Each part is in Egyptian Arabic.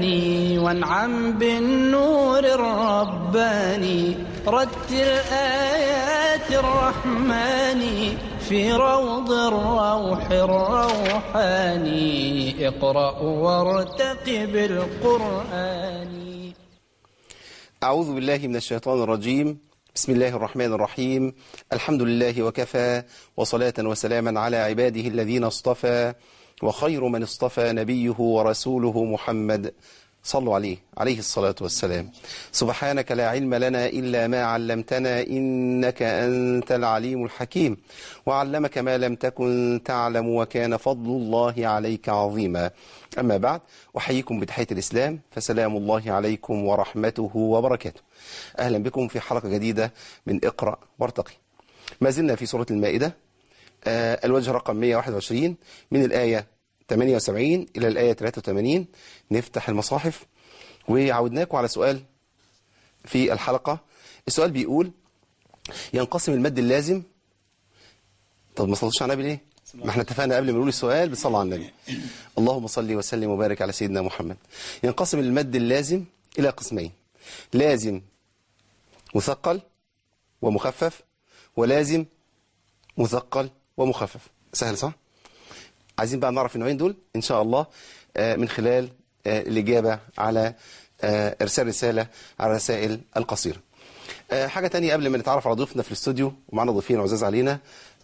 الثاني وانعم بالنور الرباني رتل آيات الرحمن في روض الروح الروحاني اقرأ وارتقب القرآن أعوذ بالله من الشيطان الرجيم بسم الله الرحمن الرحيم الحمد لله وكفى وصلاة وسلاما على عباده الذين اصطفى وخير من اصطفى نبيه ورسوله محمد صلوا عليه عليه الصلاة والسلام سبحانك لا علم لنا إلا ما علمتنا إنك أنت العليم الحكيم وعلمك ما لم تكن تعلم وكان فضل الله عليك عظيما أما بعد أحييكم بتحية الإسلام فسلام الله عليكم ورحمته وبركاته أهلا بكم في حلقة جديدة من اقرأ وارتقي ما زلنا في سورة المائدة آه الوجه رقم 121 من الآية 78 إلى الآية 83 نفتح المصاحف وعودناكم على سؤال في الحلقة السؤال بيقول ينقسم المد اللازم طب ما صلتوش على النبي ليه؟ ما احنا اتفقنا قبل ما نقول السؤال بتصلى على النبي اللهم صل وسلم وبارك على سيدنا محمد ينقسم المد اللازم إلى قسمين لازم مثقل ومخفف ولازم مثقل ومخفف سهل صح؟ عايزين بقى نعرف النوعين دول إن شاء الله من خلال الإجابة على إرسال رسالة على الرسائل القصيرة حاجة تانية قبل ما نتعرف على ضيوفنا في الاستوديو ومعنا ضيفين عزاز علينا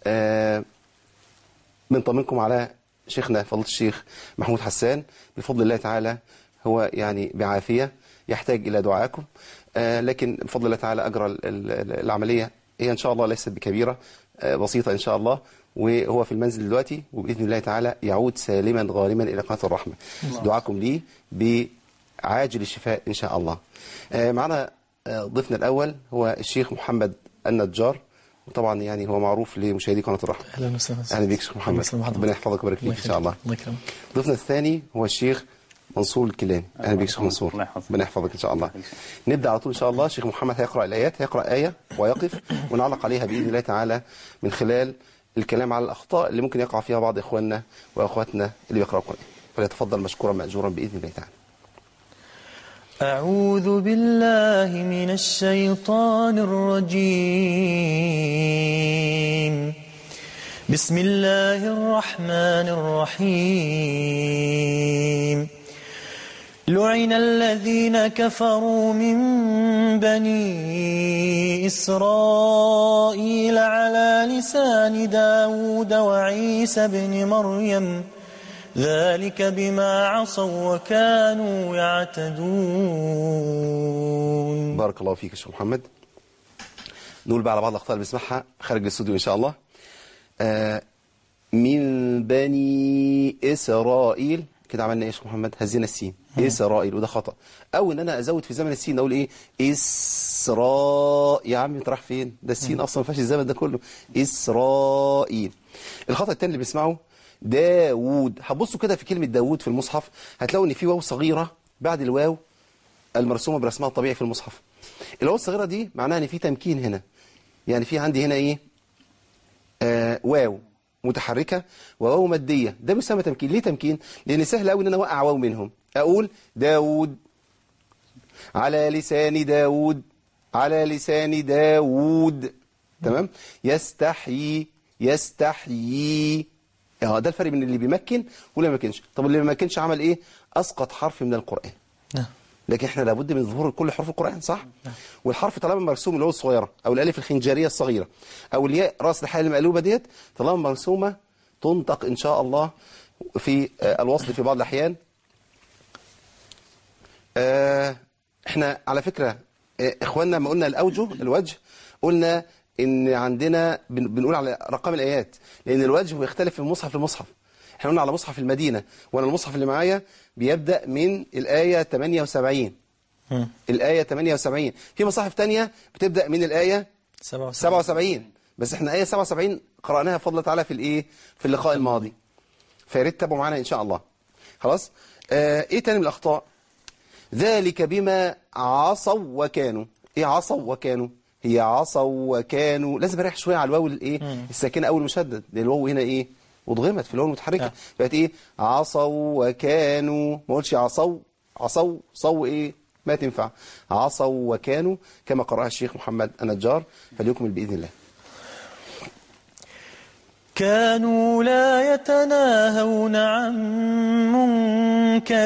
بنطمنكم على شيخنا فضيله الشيخ محمود حسان بفضل الله تعالى هو يعني بعافية يحتاج إلى دعائكم لكن بفضل الله تعالى أجرى العملية هي إن شاء الله ليست بكبيرة بسيطة إن شاء الله وهو في المنزل دلوقتي وبإذن الله تعالى يعود سالما غارما إلى قناة الرحمة دعاكم لي بعاجل الشفاء إن شاء الله معنا ضيفنا الأول هو الشيخ محمد النجار وطبعا يعني هو معروف لمشاهدي قناة الرحمة اهلا وسهلا اهلا بيك شيخ محمد ربنا يحفظك ويبارك فيك ان شاء الله الله يكرمك ضيفنا الثاني هو الشيخ منصور الكيلاني اهلا بيك شيخ منصور ربنا يحفظك ان شاء الله نبدا على طول ان شاء الله الشيخ محمد هيقرا الايات هيقرا ايه ويقف ونعلق عليها باذن الله تعالى من خلال الكلام على الاخطاء اللي ممكن يقع فيها بعض اخواننا واخواتنا اللي بيقراوا القران فليتفضل مشكورا ماجورا باذن الله تعالى أعوذ بالله من الشيطان الرجيم بسم الله الرحمن الرحيم لعن الذين كفروا من بني إسرائيل على لسان داود وعيسى بن مريم ذلك بما عصوا وكانوا يعتدون بارك الله فيك يا شيخ محمد نقول بقى على بعض الاخطاء اللي بنسمعها خارج الاستوديو ان شاء الله آه من بني اسرائيل كده عملنا ايه يا شيخ محمد هزينا السين اسرائيل وده خطا او ان انا ازود في زمن السين اقول ايه اسراء يا عم انت رايح فين ده السين اصلا ما فيهاش الزمن ده كله اسرائيل الخطا الثاني اللي بنسمعه داوود هتبصوا كده في كلمة داوود في المصحف هتلاقوا ان في واو صغيرة بعد الواو المرسومة برسمها الطبيعي في المصحف الواو الصغيرة دي معناها ان في تمكين هنا يعني في عندي هنا ايه آه واو متحركة وواو مادية ده بيسمى تمكين ليه تمكين لان سهل قوي ان انا اوقع واو منهم اقول داوود على لسان داوود على لسان داوود تمام يستحيي يستحيي اه ده الفرق بين اللي بيمكن واللي ما بيمكنش طب اللي ما بيمكنش عمل ايه اسقط حرف من القرآن نعم لكن احنا لابد من ظهور كل حروف القرآن صح والحرف طالما مرسوم اللي هو الصغيره او الالف الخنجريه الصغيره او الياء راس الحاء المقلوبه ديت طالما مرسومه تنطق ان شاء الله في آه الوصل في بعض الاحيان آه احنا على فكره آه اخواننا ما قلنا الاوجه الوجه قلنا ان عندنا بنقول على رقم الايات لان الوجه بيختلف من مصحف لمصحف احنا قلنا على مصحف المدينة وانا المصحف اللي معايا بيبدأ من الآية 78 الآية 78 في مصاحف تانية بتبدأ من الآية 77 بس احنا آية 77 قرأناها بفضل الله تعالى في الايه في اللقاء الماضي فياريت تتابعوا معانا ان شاء الله خلاص آه ايه تاني من الاخطاء ذلك بما عصوا وكانوا ايه عصوا وكانوا هي عصوا وكانوا لازم اريح شويه على الواو الايه الساكنه اول مشدد لان الواو هنا ايه ادغمت في الواو المتحركه آه. بقت ايه عصوا وكانوا ما قلتش عصوا عصوا صو ايه ما تنفع عصوا وكانوا كما قرأها الشيخ محمد النجار فليكمل بإذن الله كانوا لا يتناهون عن منكر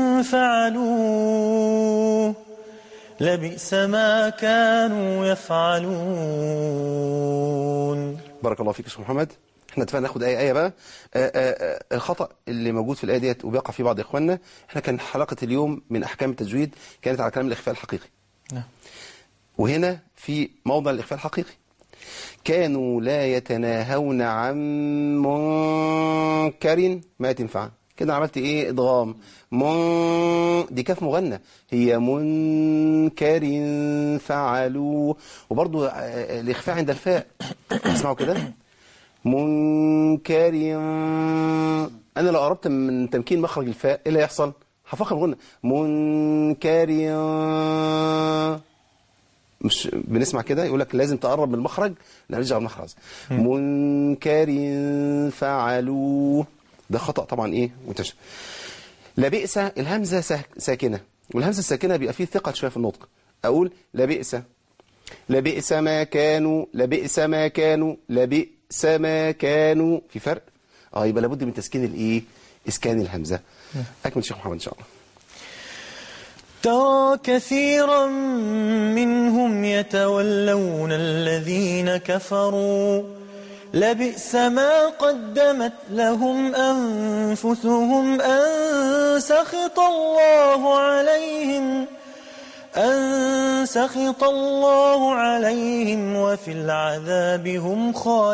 فعلوه لبئس ما كانوا يفعلون بارك الله فيك يا شيخ محمد احنا اتفقنا ناخد ايه ايه بقى آآ آآ الخطا اللي موجود في الايه ديت وبيقع في بعض اخواننا احنا كان حلقه اليوم من احكام التجويد كانت على كلام الاخفاء الحقيقي نعم. وهنا في موضع الاخفاء الحقيقي كانوا لا يتناهون عن منكر ما تنفع كده عملت ايه ادغام من دي كاف مغنى هي منكر فعلوا وبرضو آه، الاخفاء عند الفاء اسمعوا كده منكر انا لو قربت من تمكين مخرج الفاء ايه اللي هيحصل هفخم غنى منكر مش بنسمع كده يقول لك لازم تقرب من المخرج لا نرجع المخرج منكر فعلوه ده خطأ طبعا ايه منتشر لبئس الهمزة ساك- ساكنة والهمزة الساكنة بيبقى فيه ثقل شوية في النطق أقول لبئس لبئس ما كانوا لبئس ما كانوا لبئس ما كانوا في فرق اه يبقى لابد من تسكين الايه اسكان الهمزة اكمل شيخ محمد ان شاء الله ترى كثيرا منهم يتولون الذين كفروا لبئس ما قدمت لهم أنفسهم أن سخط الله عليهم أن سخط الله عليهم وفي العذاب هم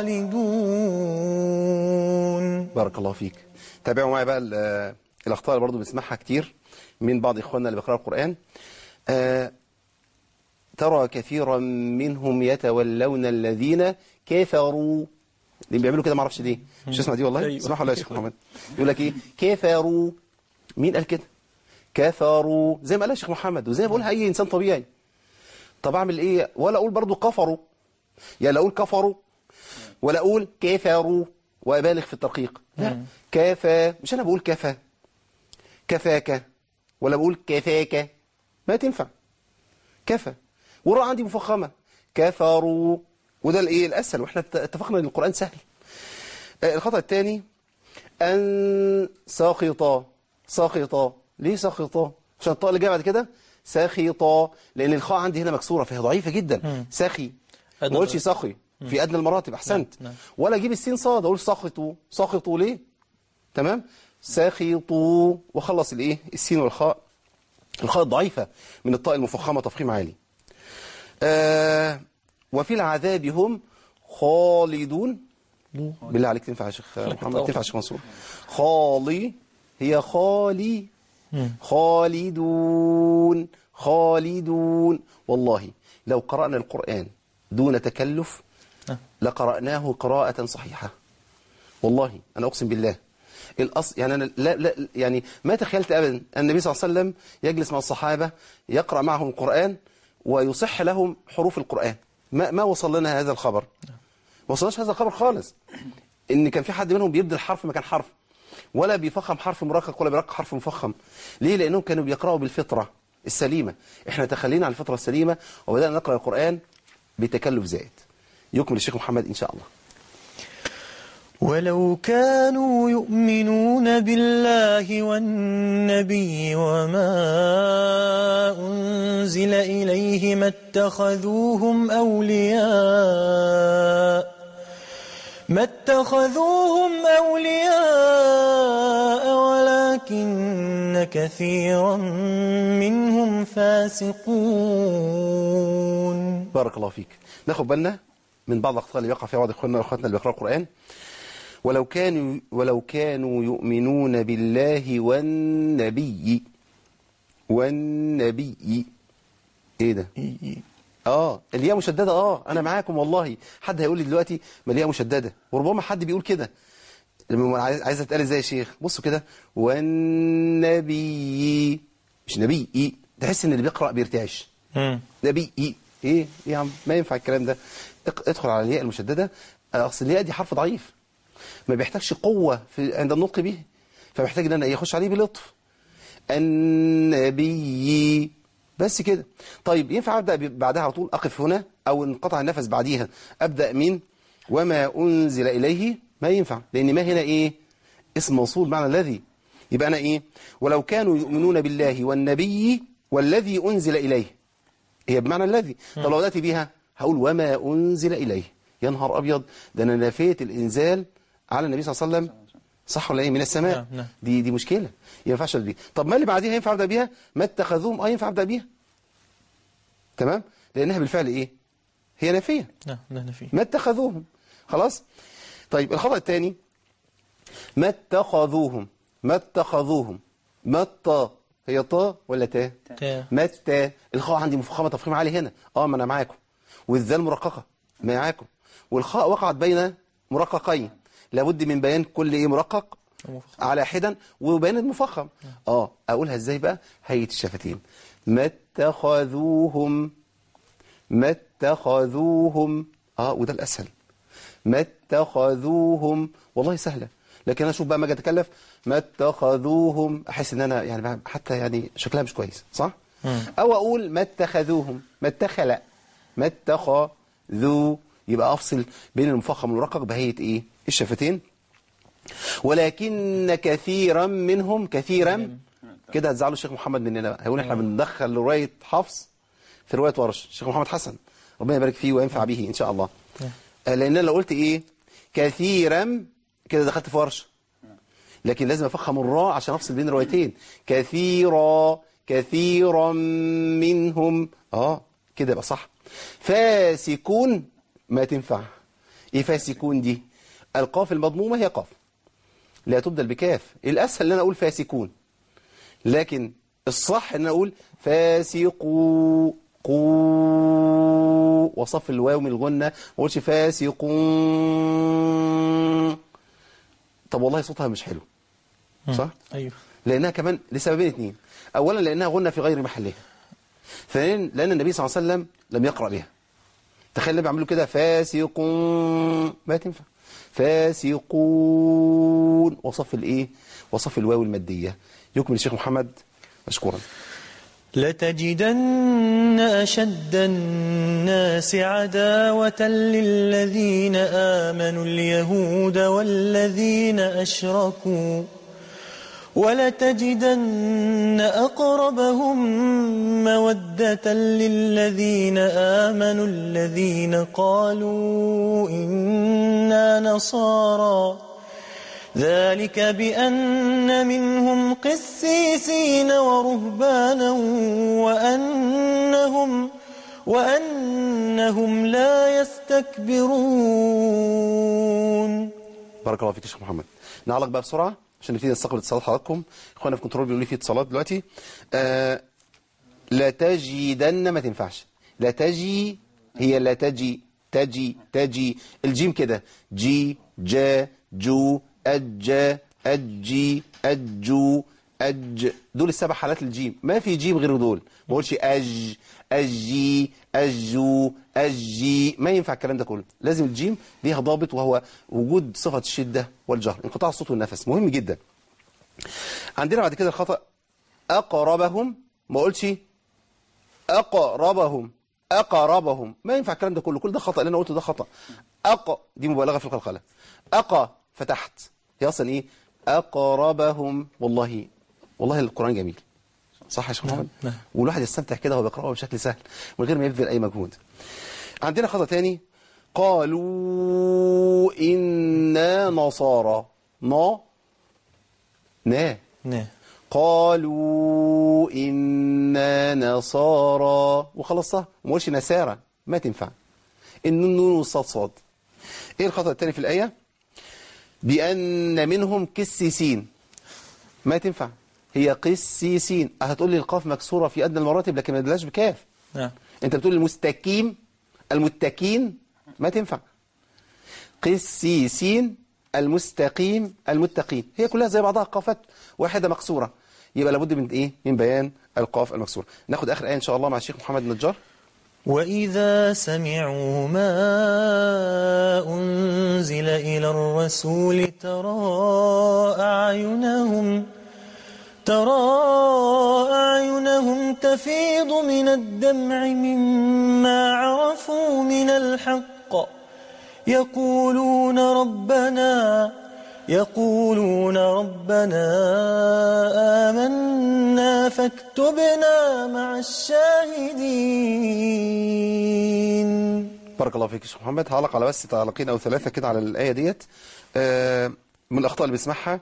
خالدون بارك الله فيك تابعوا معي بقى ال- الاخطاء اللي برضه بنسمعها كتير من بعض اخواننا اللي بيقراوا القران آه ترى كثيرا منهم يتولون الذين كفروا اللي بيعملوا كده ما اعرفش ليه مش اسمع دي والله أيوة. اسمعوا ولا يا شيخ محمد يقول لك ايه كفروا مين قال كده كفروا زي ما قال الشيخ محمد وزي ما بقولها اي انسان طبيعي طب اعمل ايه ولا اقول برضو كفروا يا لا اقول كفروا ولا اقول كفروا وابالغ في الترقيق لا كفى مش انا بقول كفى كفاك ولا بقول كفاك ما تنفع كفى والراء عندي مفخمه كفروا وده الايه الاسهل واحنا ات- اتفقنا ان القران سهل آه، الخطا الثاني ان ساخطا ساخطا ليه ساخطا عشان الطاء اللي جايه بعد كده ساخطا لان الخاء عندي هنا مكسوره فهي ضعيفه جدا ساخي ما أدنى اقولش ساخي في ادنى المراتب احسنت نعم، نعم. ولا اجيب السين صاد اقول ساخطوا ساخطوا ليه تمام ساخطوا وخلص الايه السين والخاء الخاء الضعيفه من الطاء المفخمه تفخيم عالي آه وفي العذاب هم خالدون بالله عليك تنفع يا شيخ محمد تنفع يا شيخ منصور خالي هي خالي خالدون خالدون والله لو قرأنا القرآن دون تكلف لقرأناه قراءة صحيحة والله أنا أقسم بالله الأصل يعني أنا لا لا يعني ما تخيلت أبدا أن النبي صلى الله عليه وسلم يجلس مع الصحابة يقرأ معهم القرآن ويصح لهم حروف القرآن ما ما وصل لنا هذا الخبر ما وصلناش هذا الخبر خالص ان كان في حد منهم بيبدل حرف مكان حرف ولا بيفخم حرف مرقق ولا بيرقق حرف مفخم ليه لانهم كانوا بيقراوا بالفطره السليمه احنا تخلينا عن الفطره السليمه وبدانا نقرا القران بتكلف زائد يكمل الشيخ محمد ان شاء الله ولو كانوا يؤمنون بالله والنبي وما أنزل إليه ما اتخذوهم أولياء ما اتخذوهم أولياء ولكن كثيرا منهم فاسقون بارك الله فيك ناخد بالنا من بعض الاخطاء اللي بيقع فيها بعض اخواننا واخواتنا اللي بيقراوا القران ولو كانوا ولو كانوا يؤمنون بالله والنبي والنبي ايه ده اه الياء مشدده اه انا معاكم والله حد هيقول لي دلوقتي ما الياء مشدده وربما حد بيقول كده لما عايز عايز اتقال ازاي يا شيخ بصوا كده والنبي مش نبي إيه؟ تحس ان اللي بيقرا بيرتعش نبي ايه ايه يا عم ما ينفع الكلام ده اق- ادخل على الياء المشدده اصل الياء دي حرف ضعيف ما بيحتاجش قوه في عند النطق به فمحتاج ان انا إيه؟ اخش عليه بلطف النبي بس كده طيب ينفع أبدأ ب- بعدها على طول أقف هنا أو انقطع النفس بعديها أبدأ من وما أنزل إليه ما ينفع لأن ما هنا إيه اسم موصول معنى الذي يبقى أنا إيه ولو كانوا يؤمنون بالله والنبي والذي أنزل إليه هي بمعنى الذي طب لو بدأت بيها هقول وما أنزل إليه يا نهار أبيض ده أنا نفيت الإنزال على النبي صلى الله عليه وسلم صح ولا إيه من السماء نعم، نعم. دي دي مشكلة ما ينفعش أبدأ بيها طب ما اللي بعديها ينفع أبدأ بيها ما اتخذوهم أه ينفع أبدأ بيها تمام لأنها بالفعل إيه هي نافية نعم نحن فيه ما اتخذوهم خلاص طيب الخطأ الثاني ما اتخذوهم ما اتخذوهم ما الطا هي طا ولا تا تا. ما التا الخاء عندي مفخمة تفخيم عالي هنا اه ما انا معاكم والذال مرققة معاكم والخاء وقعت بين مرققين لابد من بيان كل ايه مرقق ومفخم. على حدا وبيان المفخم اه اقولها ازاي بقى هيئة الشفتين ما اتخذوهم ما اتخذوهم اه وده الاسهل ما اتخذوهم والله سهله لكن انا اشوف بقى ما اجي اتكلف ما اتخذوهم احس ان انا يعني بقى حتى يعني شكلها مش كويس صح او اقول ما اتخذوهم ما اتخل ما اتخذوا يبقى افصل بين المفخم والمرقق بهيئه ايه الشفتين ولكن كثيرا منهم كثيرا كده هتزعلوا الشيخ محمد مننا بقى هيقول احنا بندخل روايه حفص في روايه ورش الشيخ محمد حسن ربنا يبارك فيه وينفع به ان شاء الله آه، لان انا لو قلت ايه كثيرا كده دخلت في ورش لكن لازم افخم الراء عشان افصل بين الروايتين كثيرا كثيرا منهم اه كده يبقى صح فاسكون ما تنفع ايه فاسكون دي القاف المضمومه هي قاف لا تبدل بكاف الاسهل ان انا اقول فاسكون لكن الصح ان انا اقول فاسقوا قو وصف الواو من الغنة ما اقولش فاسقون طب والله صوتها مش حلو صح أيوه لانها كمان لسببين اثنين اولا لانها غنة في غير محلها ثانيا لان النبي صلى الله عليه وسلم لم يقرأ بها تخيل النبي عملوا كده فاسقون ما تنفع فاسقون وصف الايه وصف الواو المادية يكمل الشيخ محمد مشكورا لتجدن أشد الناس عداوة للذين آمنوا اليهود والذين أشركوا ولتجدن أقربهم مودة للذين آمنوا الذين قالوا إنا نصارى ذلك بأن منهم قسيسين ورهبانا وأنهم وأنهم لا يستكبرون بارك الله فيك يا شيخ محمد نعلق بقى بسرعة عشان نبتدي نستقبل اتصالات حضراتكم اخوانا في كنترول بيقولوا لي في اتصالات دلوقتي آه لا تجدن ما تنفعش لا تجي هي لا تجي تجي تجي الجيم كده جي جا جو أج أجي أجو أج دول السبع حالات الجيم ما في جيم غير دول ما اقولش أج أجي أجو أجي ما ينفع الكلام ده كله لازم الجيم ليها ضابط وهو وجود صفة الشدة والجهر انقطاع الصوت والنفس مهم جدا عندنا بعد كده الخطأ أقربهم ما اقولش أقربهم أقربهم ما ينفع الكلام ده كله كل ده خطأ اللي أنا قلته ده خطأ أق دي مبالغة في القلقلة أق فتحت هي أصلا إيه أقربهم والله والله القرآن جميل صح يا شيخ محمد نعم. والواحد يستمتع كده وهو بيقرأه بشكل سهل من غير ما يبذل أي مجهود عندنا خطأ تاني قالوا إنا نصارى نا نا نعم قالوا إنا نصارى وخلصها وما قولش نسارى ما تنفع النون نون والصاد صاد ايه الخطأ الثاني في الآية بأن منهم كسيسين ما تنفع هي قسيسين هتقول لي القاف مكسورة في أدنى المراتب لكن ما تدلاش بكاف نعم انت بتقول المستكيم المتكين ما تنفع قسيسين المستقيم المتقين هي كلها زي بعضها قافات واحدة مكسورة يبقى لابد من ايه من بيان القاف المكسورة ناخد اخر آية ان شاء الله مع الشيخ محمد النجار وإذا سمعوا ما أنزل إلى الرسول ترى أعينهم ترى أعينهم تفيض من الدمع مما عرفوا من الحق يقولون ربنا يقولون ربنا آمنا فاكتبنا مع الشاهدين بارك الله فيك يا شيخ محمد هعلق على بس تعليقين او ثلاثه كده على الايه ديت آه، من الاخطاء اللي بنسمعها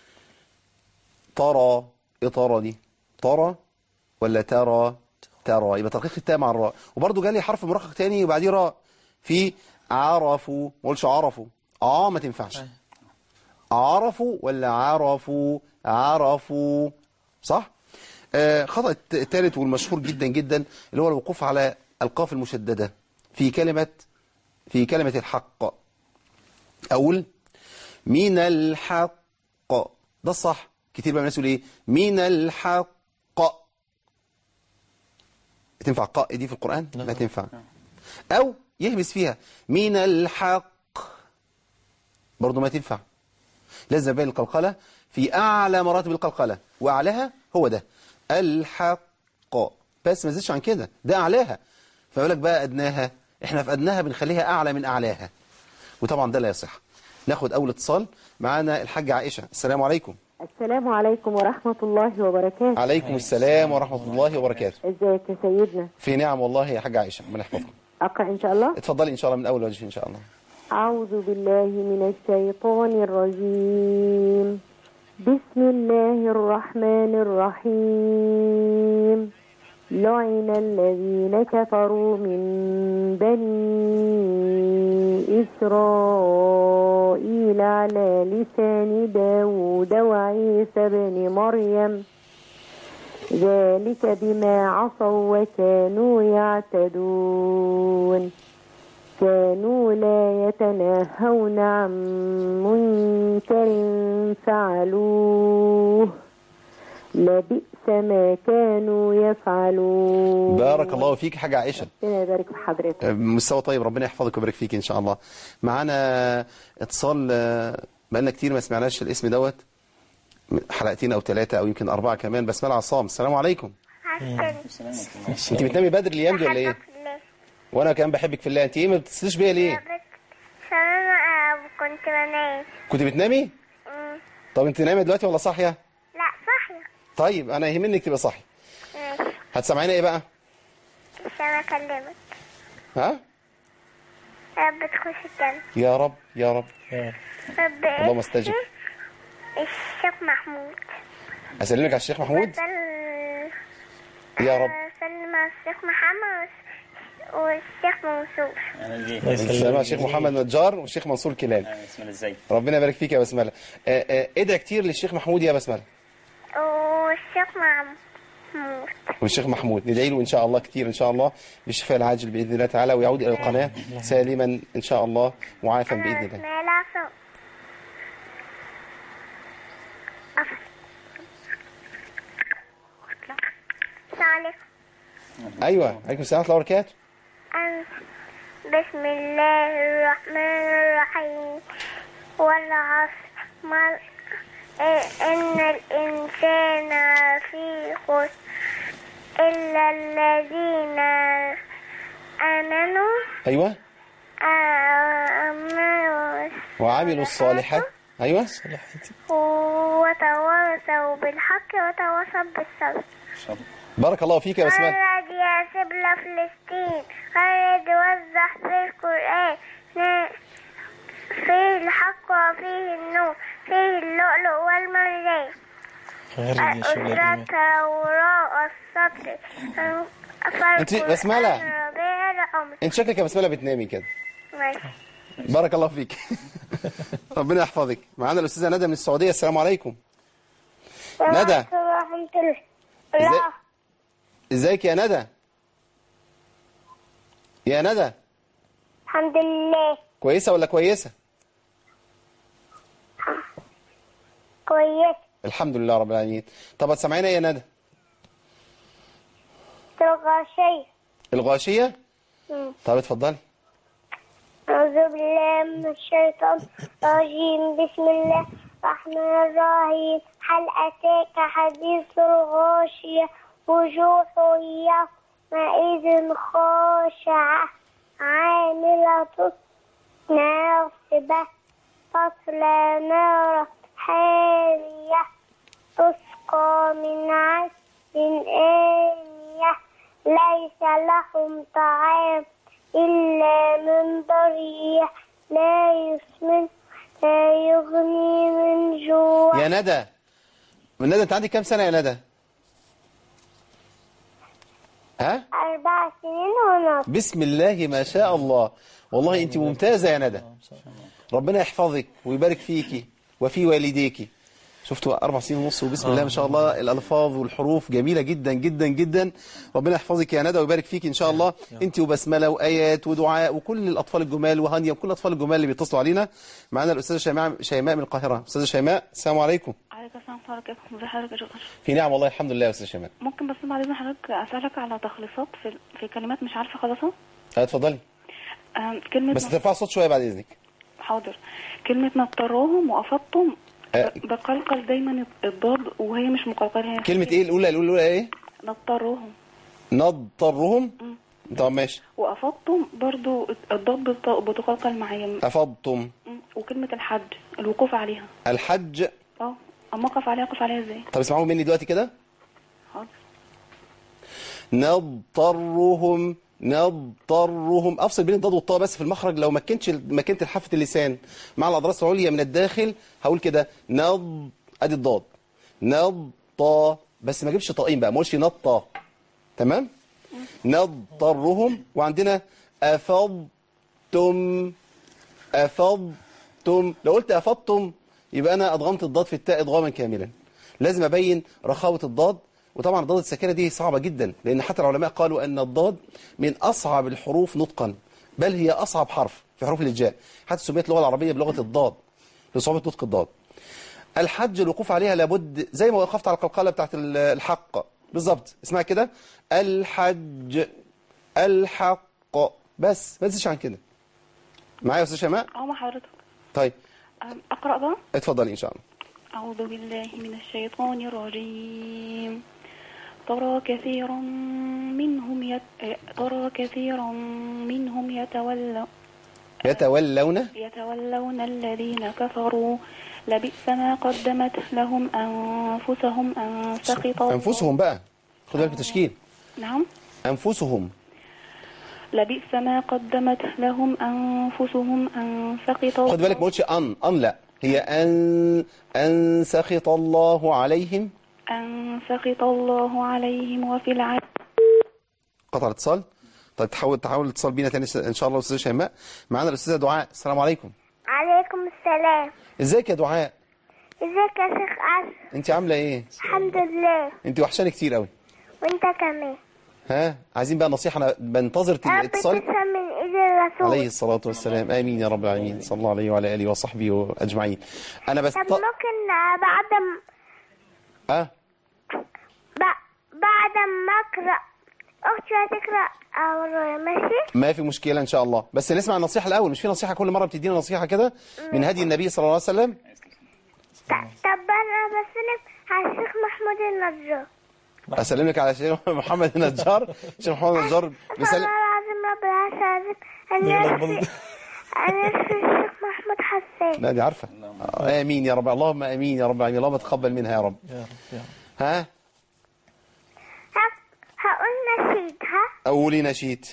ترى ايه ترى دي ترى ولا ترى ترى يبقى ترقيق التاء مع الراء وبرده جالي حرف مرقق تاني وبعديه راء في عرفوا ما قولش عرفوا اه ما تنفعش عرفوا ولا عرفوا عرفوا صح آه خطأ الت- الثالث والمشهور جدا جدا اللي هو الوقوف على القاف المشددة في كلمة في كلمة الحق أقول من الحق ده الصح كتير بقى الناس يقول ايه من الحق تنفع قاء دي في القرآن لا تنفع أو يهمس فيها من الحق برضو ما تنفع لازم بين القلقلة في أعلى مراتب القلقلة وأعلاها هو ده الحق بس ما زيدش عن كده ده أعلاها فيقول لك بقى أدناها إحنا في أدناها بنخليها أعلى من أعلاها وطبعا ده لا يصح ناخد أول اتصال معانا الحاجة عائشة السلام عليكم السلام عليكم ورحمة الله وبركاته عليكم السلام ورحمة الله وبركاته ازيك يا سيدنا في نعم والله يا حاجة عائشة ربنا يحفظكم أقرأ إن شاء الله اتفضلي إن شاء الله من أول وجه إن شاء الله أعوذ بالله من الشيطان الرجيم بسم الله الرحمن الرحيم لعن الذين كفروا من بني إسرائيل على لسان داود وعيسى بن مريم ذلك بما عصوا وكانوا يعتدون كانوا لا يتناهون عن منكر فعلوه لبئس ما كانوا يفعلون بارك الله فيك حاجة عائشة ربنا يبارك في حضرتك مستوى طيب ربنا يحفظك ويبارك فيك ان شاء الله معانا اتصال آه، بقالنا كتير ما سمعناش الاسم دوت حلقتين او ثلاثه او يمكن اربعه كمان بسمله عصام السلام عليكم انت بتنامي بدري الايام دي ولا ايه وانا كمان بحبك في الله انت ايه ما بتتصليش بيا ليه سلام كنت بنام كنت بتنامي مم. طب انت نايمه دلوقتي ولا صاحيه لا صحيح طيب انا يهمني انك تبقى صاحيه ماشي هتسمعينا ايه بقى عشان اكلمك ها رب تخش الجنة يا رب يا رب رب اللهم استجب. الشيخ محمود اسلمك على الشيخ محمود بدل- يا رب سلم على الشيخ محمد والشيخ منصور السلام على الشيخ محمد نجار والشيخ منصور كلال اسمه ازاي ربنا يبارك فيك يا بسمله آه، آه، ادعي كتير للشيخ محمود يا بسمله والشيخ محمود والشيخ محمود ندعي له ان شاء الله كتير ان شاء الله بالشفاء العاجل باذن الله تعالى ويعود الى القناه سالما ان شاء الله معافا باذن الله اسماعيل عصام أفضل. السلام عليكم ايوه عليكم السلام ورحمه الله وبركاته أن بسم الله الرحمن الرحيم والعصر ما إن الإنسان في خسر إلا الذين آمنوا ايوه آمنوا وعملوا الصالحات ايوه وتواصوا بالحق وتواصوا بالصبر بارك الله فيك يا بسمله خرج يا سبل فلسطين خرج وضح في القرآن فيه الحق وفيه النور فيه اللؤلؤ والمرجان غير يا شباب الإيمان. الأسرة وراء السطر انت بسملة. ربيع العمر انت شكلك يا بسمله بتنامي كده ماشي بارك الله فيك ربنا يحفظك معانا الاستاذه ندى من السعوديه السلام عليكم ندى. ورحمة الله ازاي ازيك يا ندى يا ندى الحمد لله كويسه ولا كويسه كويس الحمد لله رب العالمين طب هتسمعينا إيه يا ندى الغاشية الغاشيه مم. طب اتفضلي أعوذ بالله من الشيطان الرجيم بسم الله الرحمن الرحيم هل أتاك حديث الغاشية وجوه يومئذ خاشعة عاملة ناصبة تصلى نارا حامية تسقى من عسل آنية ليس لهم طعام إلا من ضريع لا يسمن لا يغني من جوع يا ندى من ندى انت عندك كام سنة يا ندى ها أربع سنين ونص بسم الله ما شاء الله والله انت ممتازة يا ندى ربنا يحفظك ويبارك فيكي وفي والديكي شفتوا أربع سنين ونص وبسم الله ما شاء الله الألفاظ والحروف جميلة جدا جدا جدا ربنا يحفظك يا ندى ويبارك فيك إن شاء الله أنت وبسملة وآيات ودعاء وكل الأطفال الجمال وهانية وكل الأطفال الجمال اللي بيتصلوا علينا معانا الأستاذة شيماء شيماء من القاهرة أستاذة شيماء السلام عليكم عليكم السلام ورحمة الله وبركاته ازي حضرتك يا شكرا في نعم والله الحمد لله يا أستاذة شيماء ممكن بس بعد اذن حضرتك اسالك على تخليصات في في كلمات مش عارفه خلاصها آه، اتفضلي آم، كلمه بس نط- ترفع الصوت شوية بعد إذنك حاضر كلمه نطراهم وافضتم آه. ب- بقلقل دايما الضاد وهي مش مقلقله هي كلمة إيه الأولى الأولى الأولى إيه نطراهم نضطرهم طب ماشي وافضتم برضو الضاد بت- بتقلقل معايا أفضتم م، وكلمه الحج الوقوف عليها الحج اه اما اقف عليها اقف عليها ازاي طب اسمعوا مني دلوقتي كده حاضر نضطرهم نضطرهم افصل بين الضاد والطاء بس في المخرج لو مكنتش مكنت حافه اللسان مع الاضراس العليا من الداخل هقول كده نض ادي الضاد نضطا بس ما اجيبش طائين بقى ما اقولش نطا تمام نضطرهم وعندنا افضتم افضتم لو قلت افضتم يبقى انا ادغمت الضاد في التاء ادغاما كاملا لازم ابين رخاوه الضاد وطبعا الضاد الساكنه دي صعبه جدا لان حتى العلماء قالوا ان الضاد من اصعب الحروف نطقا بل هي اصعب حرف في حروف الهجاء حتى سميت اللغه العربيه بلغه الضاد لصعوبه نطق الضاد الحج الوقوف عليها لابد زي ما وقفت على القلقله بتاعت ال- الحق بالظبط اسمها كده الحج الحق بس ما تزيدش عن كده معايا يا استاذ شيماء اه مع حضرتك طيب آم، اقرا بقى اتفضلي ان شاء الله أعوذ بالله من الشيطان الرجيم ترى كثيرا منهم يت... ترى كثيرا منهم يتولى يتولون يتولون الذين كفروا لبئس ما قدمت لهم أنفسهم أن سخط الله- انفسهم بقى خد بالك بالتشكيل نعم انفسهم لبئس ما قدمت لهم أنفسهم أن سخط الله خد بالك ما قلتش ان ان لا هي ان ان سخط الله عليهم أن سخط الله عليهم وفي العذاب قطع الاتصال طيب تحاول تحاول الاتصال بينا تاني ان شاء الله استاذه شيماء معانا الاستاذه دعاء السلام عليكم عليكم السلام ازيك يا دعاء ازيك يا شيخ أسر انت عامله ايه الحمد لله انت وحشاني كتير قوي وانت كمان ها عايزين بقى نصيحه انا بنتظر يا رب الاتصال تسلم من ايد الرسول عليه الصلاه والسلام امين يا رب العالمين صلى الله عليه وعلى اله وصحبه اجمعين انا بس طب ممكن آه، بعد م- اه ب- بعد ما اقرا اختي هتقرا ورايا ماشي ما في مشكلة إن شاء الله بس نسمع النصيحة الأول مش في نصيحة كل مرة بتدينا نصيحة كده من هدي النبي صلى الله عليه وسلم ط- طب انا بسلم على الشيخ محمود النجار أسلم لك على شيخ محمد النجار شيخ محمد النجار بيسلم والله العظيم رب العرش العظيم انا نفسي انا نفسي الشيخ محمود حسان لا دي عارفة آه، آمين يا رب اللهم آمين يا رب العالمين اللهم تقبل منها يا رب يا رب يا رب ها ه- هقول نشيد ها قولي نشيد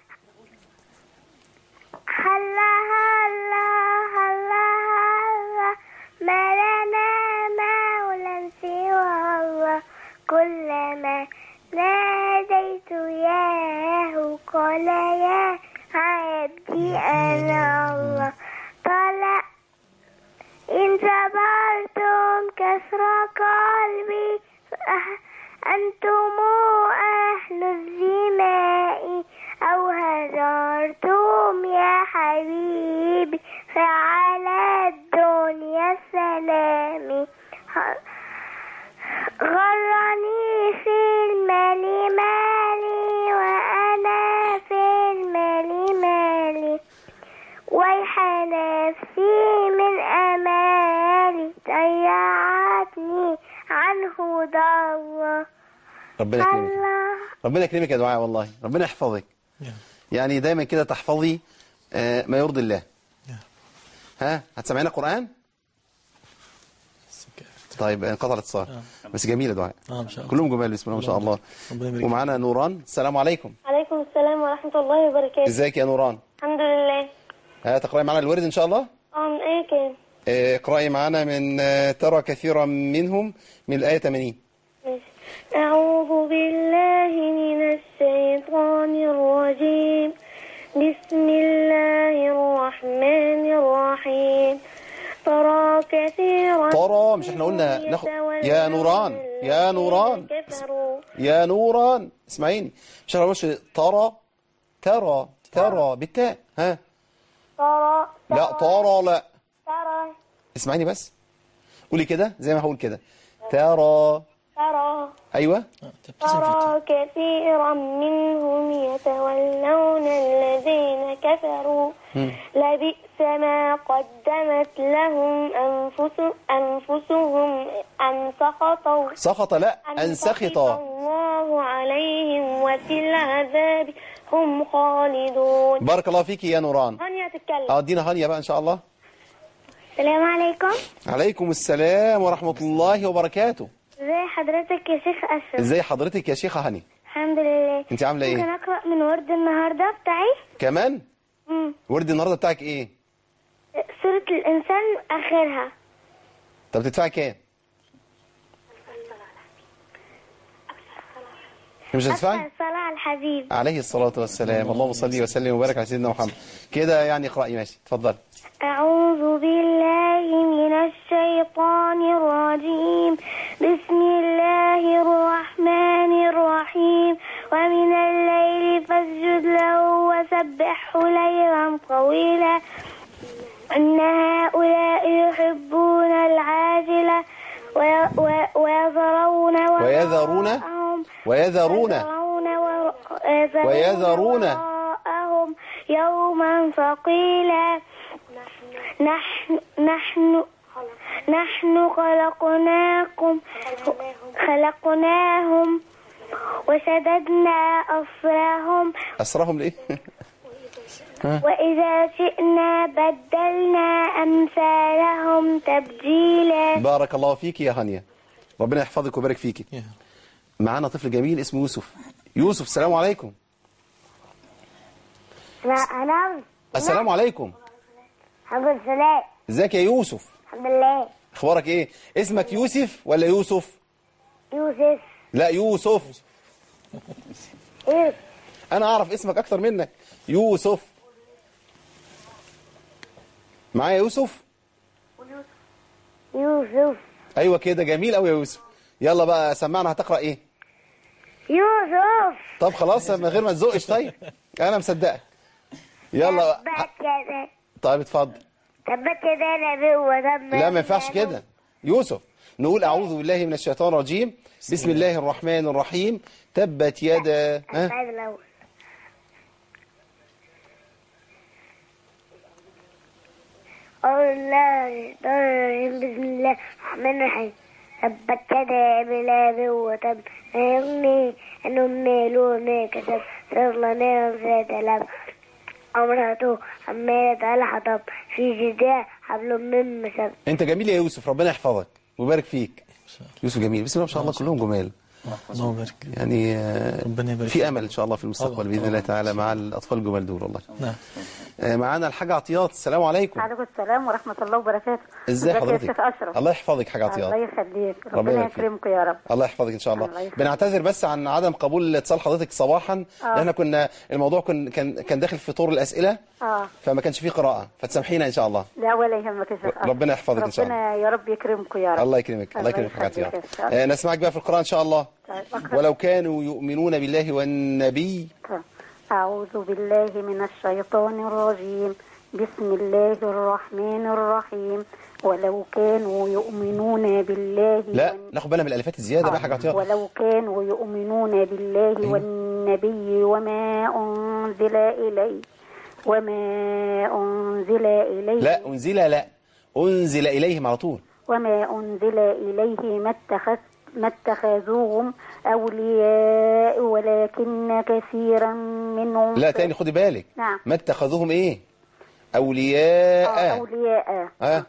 هلا هلا هلا هلا ما لنا مولى سوى الله كلما ناديت ياه قال يا عبدي أنا الله طلع إن صبرتم كسر قلبي فأح- أنتم أهل الزماء أو هجرتم يا حبيبي فعلى الدنيا السلام ه- غرني في المال مالي وأنا في المال مالي ويح نفسي من أمالي ضيعتني ربنا يكرمك الله ربنا يكرمك يا دعاء والله ربنا يحفظك نعم. يعني دايما كده تحفظي آه، ما يرضي الله نعم. ها هتسمعينا قرآن طيب انقطع الاتصال بس جميلة دعاء اه ان شاء الله كلهم جمال بسم الله ما شاء الله ربنا يبارك ومعانا نوران السلام عليكم عليكم السلام ورحمة الله وبركاته ازيك يا نوران الحمد لله ها تقرأي معانا الورد ان شاء الله اه من ايه كان آه، اقرأي معانا من آه، ترى كثيرا منهم من الآية 80 ماشي. أعوذ بالله من الشيطان الرجيم بسم الله الرحمن الرحيم ترى كثيرا ترى مش احنا قلنا ناخد يا نوران يا نوران كفروا يا نوران اسمعيني مش احنا مش ترى ترى ترى بالتاء ها ترى لا ترى لا ترى اسمعيني بس قولي كده زي ما هقول كده ترى ترى ايوه آه، تبتسم في ترى كثيرا منهم يتولون الذين كفروا لبئس ما قدمت لهم أنفس أنفسهم أن سخطوا سخط لا ان سخط الله عليهم وفي العذاب هم خالدون بارك الله فيكي يا نوران هانيا تتكلم اه ادينا هانيا بقى ان شاء الله السلام عليكم عليكم السلام ورحمة الله وبركاته ازي حضرتك يا شيخ أشرف ازاي حضرتك يا شيخة هاني الحمد لله انت عاملة ممكن ايه أقرأ من ورد النهاردة بتاعي كمان مم. ورد النهارده بتاعك ايه سورة الإنسان آخرها طب تدفعي كام مش هتدفعي أسأل الصلاة على الحبيب عليه الصلاة والسلام اللهم صل وسلم وبارك على سيدنا محمد كده يعني اقرأي ماشي اتفضل أعوذ بالله من الشيطان الرجيم بسم الله الرحمن الرحيم ومن الليل فاسجد له وسبحه ليلا طويلا إن هؤلاء يحبون العاجلة وي- وي- ويذرون ويذرون وراءهم ويذرون يذرون ور- يذرون ويذرون وراءهم يوما ثقيلا نحن نحن نحن خلقناكم خلقناهم وشددنا أسرهم أسرهم ليه وإذا شئنا بدلنا أمثالهم تبديلا بارك الله فيك يا هانيا ربنا يحفظك ويبارك فيك يا. معانا طفل جميل اسمه يوسف يوسف السلام عليكم أنا السلام عليكم الحمد لله ازيك يا يوسف الحمد لله اخبارك ايه اسمك يوسف ولا يوسف يوسف لا يوسف إيه انا اعرف اسمك اكتر منك يوسف معايا يوسف يوسف ايوه كده جميل قوي يا يوسف يلا بقى سمعنا هتقرا ايه يوسف طب خلاص من غير ما تزقش طيب انا مصدقك يلا تبت يدا طيب اتفضل تبت يدا نبي وتم لا ما ينفعش كده يوسف نقول اعوذ بالله من الشيطان الرجيم بسم الله الرحمن الرحيم تبت يدا ها طيب الأول الله بسم الله الرحمن الرحيم تبت يدا أبي لهب وتب ما يغني عنه ماله ما كسب سيصلى نارا ذات لهب امرأته حمالة الحطب في جدها حبل من مسد انت جميل يا يوسف ربنا يحفظك ويبارك فيك يوسف جميل بسم الله ما شاء الله كلهم جمال الله يبارك يعني آه، ربنا يبارك في فيك. امل ان شاء الله في المستقبل طبعا، باذن طبعا. الله تعالى مع الاطفال الجمال دول والله نعم آه، معانا الحاجه عطيات السلام عليكم عليكم السلام ورحمة الله وبركاته ازاي ازيك يا حضرتك شيخ أشرف الله يحفظك حاجه الله عطيات يخليك ربنا ربنا يبارك فيك. يكرمكم يا رب الله يحفظك ان شاء الله الله يخليك. بنعتذر بس عن عدم قبول اتصال حضرتك صباحا لان احنا كنا الموضوع كن كان كان داخل في طور الاسئله اه فما كانش فيه قراءه فتسامحينا ان شاء الله لا ولا يهمك يا شيخ أشرف ربنا يحفظك إن شاء الله. ربنا يا رب يكرمكم يا رب الله يكرمك الله يكرمك حاجه يخليك عطيات يا شيخ أشرف. آه، نسمعك بقى في القران ان شاء الله طيب، أقرأ. ولو كانوا يؤمنون بالله والنبي أعوذ بالله من الشيطان الرجيم بسم الله الرحمن الرحيم ولو كانوا يؤمنون بالله لا والن- ناخد بالنا من الالفات الزياده بقى حاجه عطيات ولو كانوا يؤمنون بالله والنبي وما أنزل إليه وما أنزل إليه لا انزل لا انزل اليهم على طول وما أنزل إليه ما اتخذت ما اتخذوهم أولياء ولكن كثيرا منهم لا تاني خدي بالك نعم. ما اتخذوهم ايه اولياء آه، أولياء آه.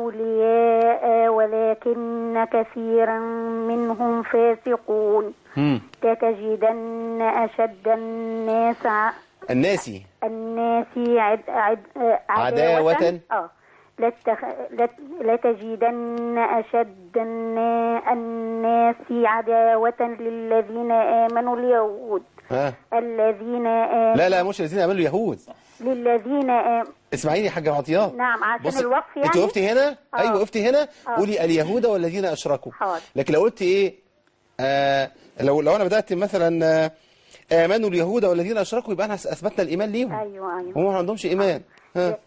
أولياء ولكن كثيرا منهم فاسقون مم. لتجدن أشد الناس ع- الناسي الناس عد عد عداوة. اه لتخ... لت... لتجدن أشد النا- الناس عداوة للذين آمنوا اليهود ها الذين آمنوا لا لا مش الذين عملوا يهود للذين آمنوا اسمعيني يا حاجه عطيات نعم عشان بصي الوقف يعني انت وقفتي هنا آه. ايوه وقفتي هنا آه. قولي اليهود والذين اشركوا حاضر. لكن لو قلت ايه آه لو لو انا بدات مثلا آه، امنوا اليهود والذين اشركوا يبقى احنا اثبتنا الايمان ليهم أيوة أيوة هم ما عندهمش ايمان ها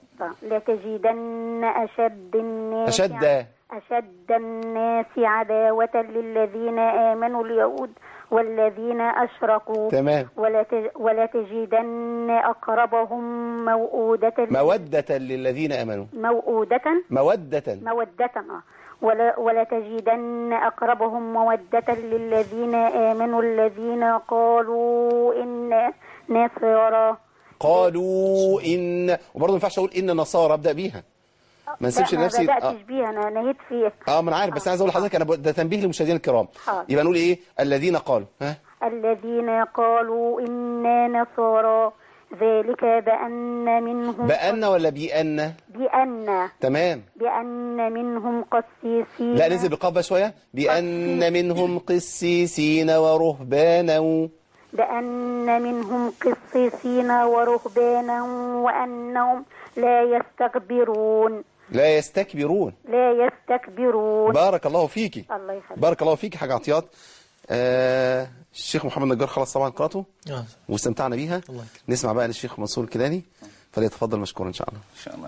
لتجدن أشد الناس أشد. أشد الناس عداوة للذين آمنوا اليهود والذين أشركوا تمام. ولت- ولتجدن أقربهم موؤودة مودة للذين امنوا موؤودة مودة مودة آه. ولا ولتجدن أقربهم مودة للذين آمنوا الذين قالوا إنا نصارى قالوا ان وبرضه ما ينفعش اقول ان نصارى ابدا بيها ما نسيبش لا، ما لنفسي بدأتش بيها أنا نهيت فيها اه ما انا عارف بس عايز اقول لحضرتك انا ب- ده تنبيه للمشاهدين الكرام حاضر. يبقى نقول ايه الذين قالوا ها الذين قالوا إنا نصارى ذلك بأن منهم بأن ولا بأن بأن تمام بأن منهم قسيسين لا ننزل بالقاف بقى شويه بأن منهم قسيسين ورهبانا بأن منهم قسيسين ورهبانا وأنهم لا يستكبرون لا يستكبرون لا يستكبرون بارك الله فيكي الله يخليك بارك الله فيكي حاجه عطيات آه الشيخ محمد نجار خلاص طبعا قراءته آه. واستمتعنا بيها الله نسمع بقى للشيخ منصور الكيلاني فليتفضل مشكور ان شاء الله إن شاء الله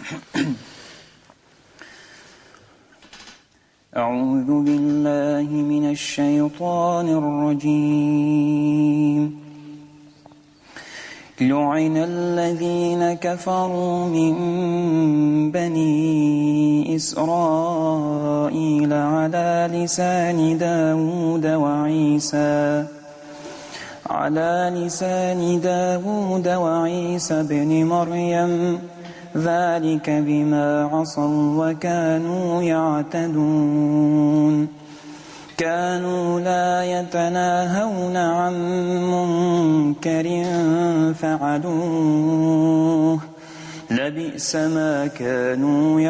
أعوذ بالله من الشيطان الرجيم لعن الذين كفروا من بني إسرائيل على لسان داود وعيسى على لسان داود وعيسى بن مريم ذلك بما عصوا وكانوا يعتدون كانوا لا يتناهون عن منكر فعلوه لبئس ما كانوا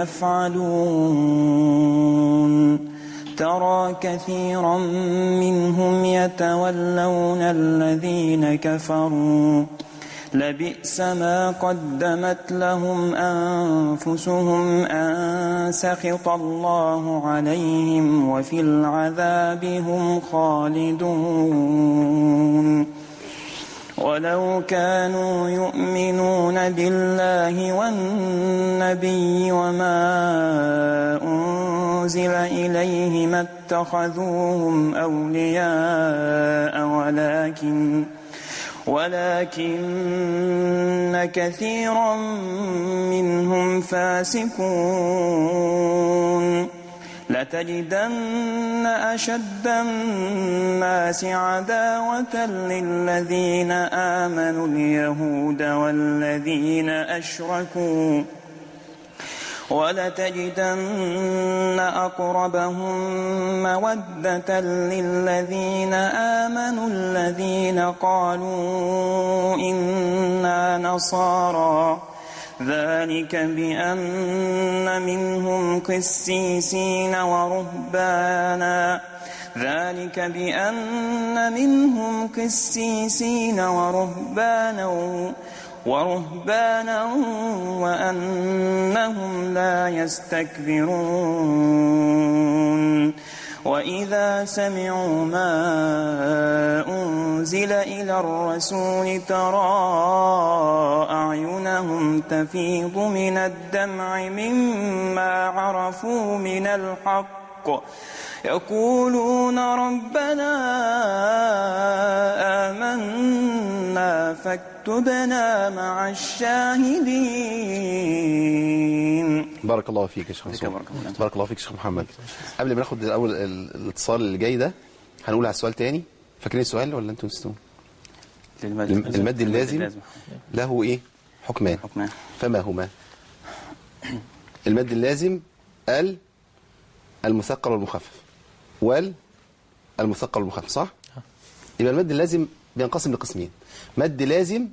يفعلون ترى كثيرا منهم يتولون الذين كفروا لبئس ما قدمت لهم أنفسهم أن سخط الله عليهم وفي العذاب هم خالدون ولو كانوا يؤمنون بالله والنبي وما أنزل إليه ما اتخذوهم أولياء ولكن ولكن كثيرا منهم فاسقون لتجدن أشد الناس عداوة للذين آمنوا اليهود والذين أشركوا ولتجدن أقربهم مودة للذين آمنوا الذين قالوا إنا نصارى ذلك بأن منهم قسيسين ورهبانا ذلك بأن منهم قسيسين ورهبانا ورهبانا وأنهم لا يستكبرون وإذا سمعوا ما أنزل إلى الرسول ترى أعينهم تفيض من الدمع مما عرفوا من الحق يقولون ربنا آمنا فاكتبنا مع الشاهدين بارك الله فيك يا شيخ بارك منصور الله. بارك الله فيك يا شيخ محمد قبل ما ناخد الاول ال- الاتصال اللي جاي ده هنقول على السؤال تاني فاكرين السؤال ولا انتوا نسيتوه للمد الم- المد اللازم له ايه حكمان حكمان فما هما المد اللازم ال المثقل والمخفف وال المثقل والمخفف صح يبقى المد اللازم بينقسم لقسمين مد لازم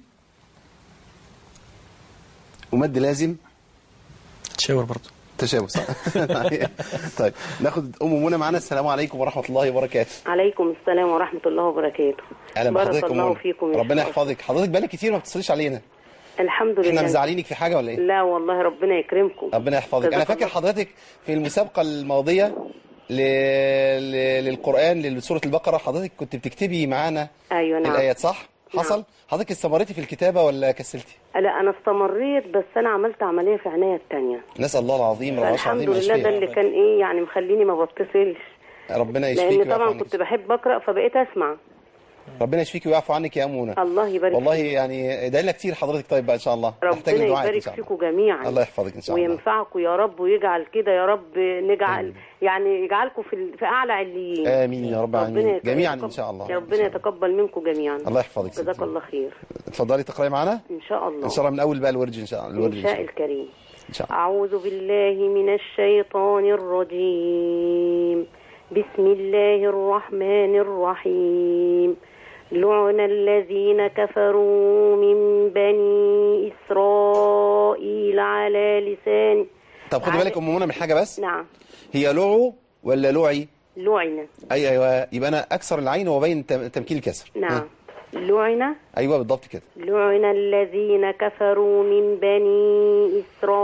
ومد لازم تشاور برضه تشابه صح طيب ناخد ام منى معانا السلام عليكم ورحمه الله وبركاته عليكم السلام ورحمة الله وبركاته اهلا بارك بحضرتك يا الله أم منى. فيكم يا ربنا شيخ. يحفظك حضرتك بقالك كتير ما بتتصليش علينا الحمد احنا لله مزعلينك في حاجه ولا ايه لا والله ربنا يكرمكم ربنا يحفظك انا جزاك فاكر الله. حضرتك في المسابقه الماضيه ل... ل... للقران لسوره البقره حضرتك كنت بتكتبي معانا ايوه نعم الايات صح نعم. حصل حضرتك استمريتي في الكتابه ولا كسلتي لا انا استمريت بس انا عملت عمليه في عناية التانية نسال الله العظيم رب الحمد العظيم لله ده يشفيك اللي كان ايه يعني مخليني ما بتصلش ربنا يشفيك لان ويعفو طبعا عنك كنت بحب اقرا فبقيت اسمع ربنا يشفيك ويعفو عنك يا ام منى الله يبارك والله فيك. يعني ادعي لنا كتير حضرتك طيب بقى ان شاء الله نحتاج ربنا لدعائك ان يبارك شاء الله فيكم جميعا الله يحفظك ان شاء الله وينفعكم يا رب ويجعل كده يا رب نجعل يعني يجعلكم في ال- في اعلى عليين امين يا رب ربنا العالمين يتقبل- جميعا ان شاء الله يا ربنا يتقبل منكم جميعا الله يحفظك جزاك ستي. الله خير اتفضلي تقراي معانا ان شاء الله ان شاء الله من اول بقى الورد ان شاء الله الورد إن ان شاء شاء الله الكريم ان شاء الله أعوذ بالله من الشيطان الرجيم بسم الله الرحمن الرحيم لعن الذين كفروا من بني إسرائيل على لسان طب خدي على- بالك ام منى من حاجه بس نعم هي لعو ولا لعي لعن اي ايوه يبقى انا اكسر العين وبين تم- تمكين الكسر نعم لعن ايوه بالضبط كده لعن الذين كفروا من بني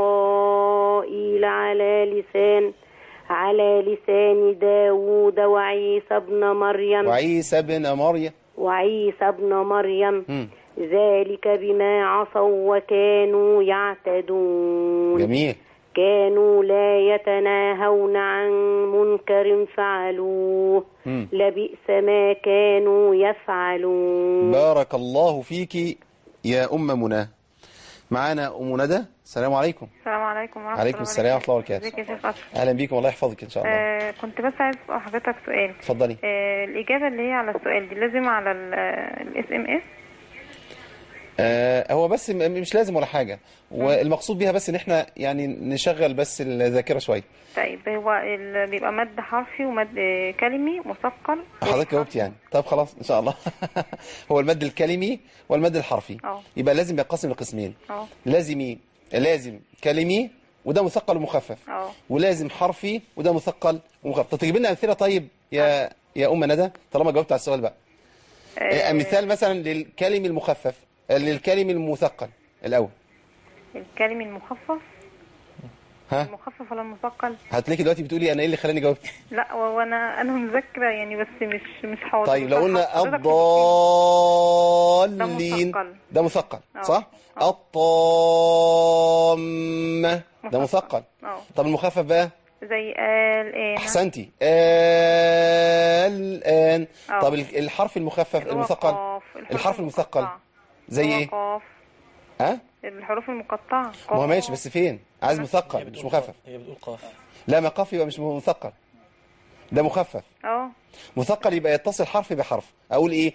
إسرائيل على لسان على لسان داود وعيسى ابن مريم وعيسى ابن مريم وعيسى ابن مريم مم. ذلك بما عصوا وكانوا يعتدون جميل كانوا لا يتناهون عن منكر فعلوه مم. لبئس ما كانوا يفعلون بارك الله فيك يا ام منى معانا ام ندى السلام عليكم السلام عليكم ورحمة عليكم الله السلام ورحمه الله وبركاته ازيك يا شيخ أشرف اهلا بيكم الله يحفظك ان شاء الله آه كنت بس عايز اسال حضرتك سؤال اتفضلي آه الإجابة اللي هي على السؤال دي لازم على الاس ام اس آه هو بس م- مش لازم ولا حاجه والمقصود بيها بس ان احنا يعني نشغل بس الذاكره شويه طيب هو ال- بيبقى مد حرفي ومد آه، كلمي مثقل حضرتك جاوبت يعني طب خلاص ان شاء الله هو المد الكلمي والمد الحرفي اه. يبقى لازم ينقسم لقسمين اه لازمي لازم كلمي وده مثقل ومخفف اه ولازم حرفي وده مثقل ومخفف طب تجيب لنا امثله طيب يا يا ام ندى طالما جاوبت على السؤال بقى آه، مثال مثلا للكلم المخفف للكلم المثقل الاول الكلمي المخفف ها المخفف ولا المثقل هتلاقي دلوقتي بتقولي انا ايه اللي خلاني جاوبت لا هو انا انا مذاكره يعني بس مش مش حاضر طيب لو قلنا حضرتك ده الضالين مثقل. ده مثقل اه. صح الطامة ده مثقل اه طب المخفف بقى زي قال ايه احسنتي الان اه. طب ال- الحرف المخفف اللي هو المثقل قاف. الحرف المثقل المقطع. زي اللي هو ايه قاف ها الحروف المقطعة ما هو ماشي بس فين عايز مثقل مش مخفف هي بتقول قاف لا ما قاف يبقى مش مثقل ده مخفف اه مثقل يبقى يتصل حرف بحرف اقول ايه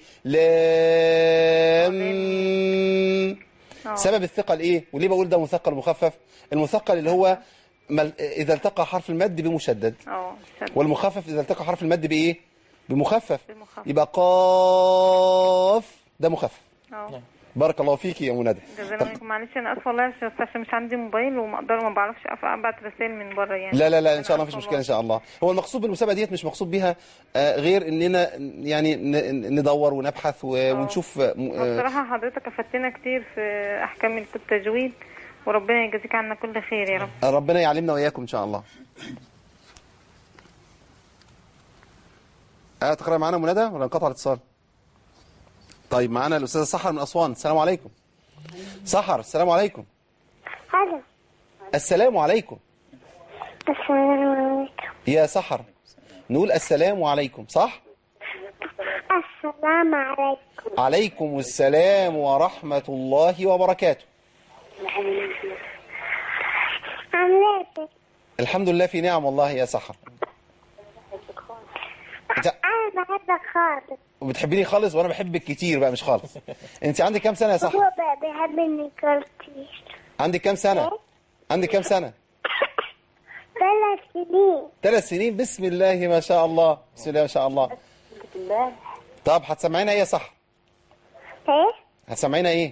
لام اه. سبب الثقل ايه وليه بقول ده مثقل مخفف المثقل اللي هو مل... اذا التقى حرف المد بمشدد اه شد. والمخفف اذا التقى حرف المد بايه بمخفف بمخفف. يبقى قاف ده مخفف اه بارك الله فيك يا ام ندى جزاك الله خير. معلش انا اسفه والله عشان عشان مش عندي موبايل وما اقدر ما بعرفش أف- ابعت رسائل من بره يعني لا لا لا ان شاء الله أنا مفيش آسفة مشكله ان شاء الله هو المقصود بالمسابقه ديت مش مقصود بيها آه، غير اننا يعني ن- ندور ونبحث و- ونشوف آه، م- آه، بصراحة حضرتك افدتنا كتير في احكام التجويد وربنا يجازيك عنا كل خير يا رب ربنا يعلمنا واياكم ان شاء الله اه تقرا معانا منادى ولا انقطع الاتصال طيب معانا الاستاذه سحر من اسوان السلام عليكم سحر السلام عليكم هلا السلام عليكم السلام عليكم يا سحر نقول السلام عليكم صح السلام عليكم عليكم السلام ورحمة الله وبركاته عاملة ايه؟ الحمد لله في نعم والله يا سحر انت انا بحبك خالص بتحبيني خالص وانا بحبك كتير بقى مش خالص انت عندك كام سنة يا سحر هو بقى بيحبني كتير عندك كام سنة عندك كام سنة ثلاث سنين ثلاث سنين بسم الله ما شاء الله بسم الله ما شاء الله طب هتسمعينا ايه يا سحر ايه؟ هتسمعينا ايه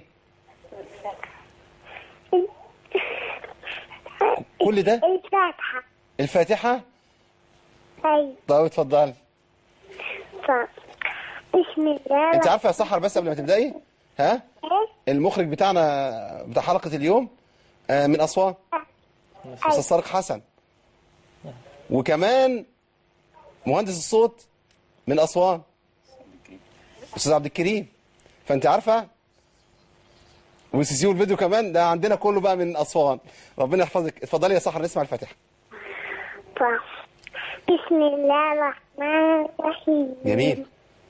كل ده الفاتحة الفاتحة ايوه طب اتفضلي طب بسم الله انت عارفه يا سحر بس قبل ما تبداي ها ايه؟ المخرج بتاعنا بتاع حلقه اليوم آه، من اسوان استاذ طارق حسن وكمان مهندس الصوت من اسوان استاذ عبد الكريم فانت عارفه وسيسيو الفيديو كمان ده عندنا كله بقى من اسوان ربنا يحفظك اتفضلي يا سحر نسمع الفاتحه طب بسم الله الرحمن الرحيم جميل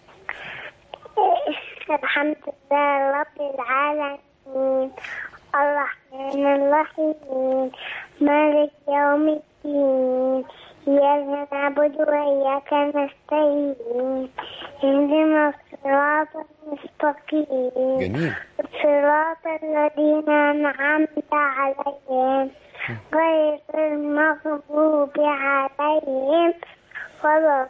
الحمد لله رب العالمين الرحمن الرحيم مالك يوم الدين إياك نعبد وإياك نستعين اهدنا الصراط المستقيم جميل صراط الذين أنعمت عليهم غير المغضوب عليهم ولا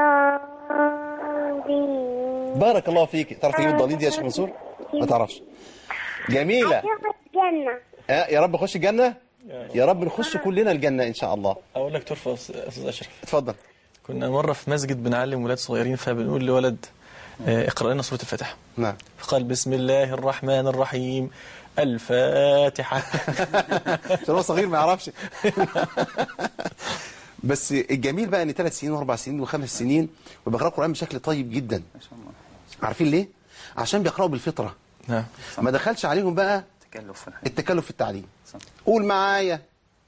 الضالين بارك الله فيك تعرف تجيب الضالين دي يا شيخ منصور ما تعرفش جميله هتاخد جنة آه، يا رب نخش الجنه يا رب نخش كلنا الجنه ان شاء الله اقول لك ترفع استاذ اشرف اتفضل كنا مره في مسجد بنعلم ولاد صغيرين فبنقول لولد آه، اقرا لنا سوره الفاتحه نعم فقال بسم الله الرحمن الرحيم الفاتحه عشان هو صغير ما يعرفش بس الجميل بقى ان ثلاث سنين واربع سنين وخمس سنين وبيقراوا القران بشكل طيب جدا عارفين ليه عشان بيقراوا بالفطره نعم ما دخلش عليهم بقى تكلف في الحياة التكلف في التعليم قول معايا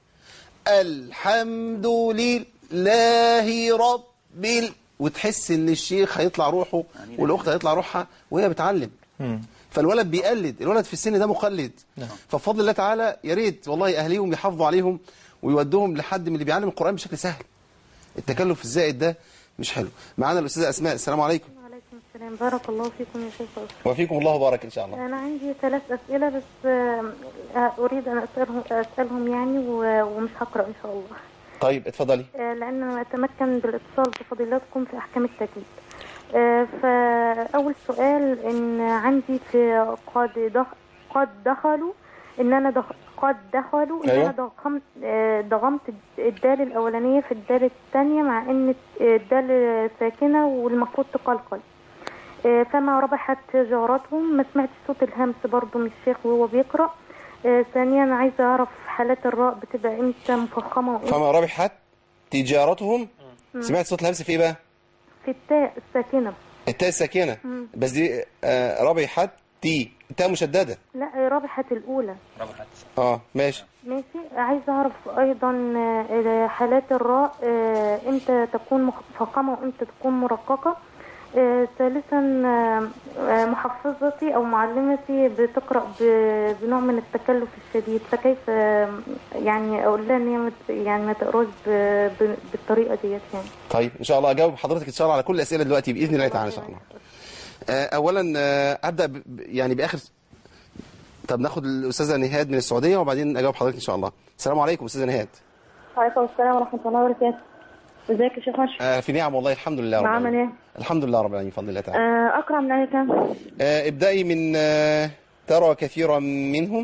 الحمد لله رب ال... وتحس ان الشيخ هيطلع روحه والاخت هيطلع روحها وهي بتعلم مم. فالولد بيقلد الولد في السن ده مقلد نعم. فبفضل الله تعالى يا ريت والله اهاليهم يحافظوا عليهم ويودوهم لحد من اللي بيعلم القران بشكل سهل التكلف الزائد ده مش حلو معانا الاستاذه اسماء السلام عليكم وعليكم السلام بارك الله فيكم يا شيخ أشرف. وفيكم الله بارك ان شاء الله أنا عندي ثلاث أسئلة بس آه، أريد أن أسألهم, أسألهم يعني و- ومش هقرأ إن شاء الله طيب اتفضلي آه، لأن أنا أتمكن بالاتصال بفضيلتكم في أحكام التجويد آه، فأول سؤال إن عندي في قد دخ قد دخلوا إن أنا دخ قد دخلوا إن أيوة. أنا ضغمت آه، ضغمت الدال الأولانية في الدال الثانية مع إن الدال ساكنة والمفروض تقلقل آه، فما ربحت تجارتهم ما سمعت صوت الهمس برضو من الشيخ وهو بيقرأ آه، ثانيا عايزة أعرف حالات الراء بتبقى إمتى مفخمة وإمتى فما ربحت تجارتهم مم. سمعت صوت الهمس في ايه بقى في التاء الساكنة التاء الساكنه مم. بس دي آه ربحت تي التاء مشدده لا ربحت الأولى اه ماشي ماشي عايزة أعرف أيضا آه، حالات الراء آه، إمتى تكون مفخمة وإمتى تكون مرققة آه، ثالثا آه، آه، محفظتي أو معلمتي بتقرأ ب- بنوع من التكلف الشديد فكيف آه، يعني أقول لها إن هي مت- يعني ما تقراش ب- ب- بالطريقة ديت يعني طيب ان شاء الله اجاوب حضرتك ان شاء الله على كل الاسئله دلوقتي باذن الله تعالى ان شاء الله آه، اولا آه، ابدا ب- ب- يعني باخر طب ناخد الاستاذه نهاد من السعوديه وبعدين اجاوب حضرتك ان شاء الله السلام عليكم استاذه نهاد وعليكم السلام ورحمة الله وبركاته ازيك يا شيخ أشرف آه، في نعم والله الحمد لله رب عامل العالمين ايه؟ الحمد لله رب العالمين بفضل الله تعالى آه، أقرأ من آية كام؟ آه، ابدأي من آه، ترى كثيرا منهم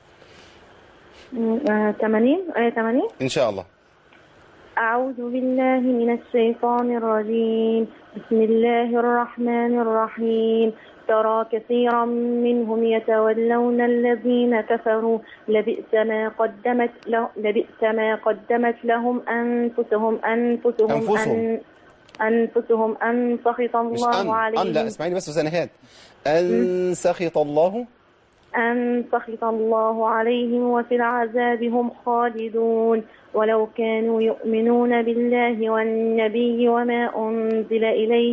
م- آه، 80 آية 80 ان شاء الله أعوذ بالله من الشيطان الرجيم بسم الله الرحمن الرحيم ترى كثيرا منهم يتولون الذين كفروا لبئس ما قدمت له لبئس ما قدمت لهم أنفسهم أنفسهم أنفسهم. أن أنفسهم أن سخط مش الله ان ان عليهم لا اسمعيني بس استاذه نهاد ان سخط الله أن سخط الله عليهم وفي العذاب هم خالدون ولو كانوا يؤمنون بالله والنبي وما أنزل إليه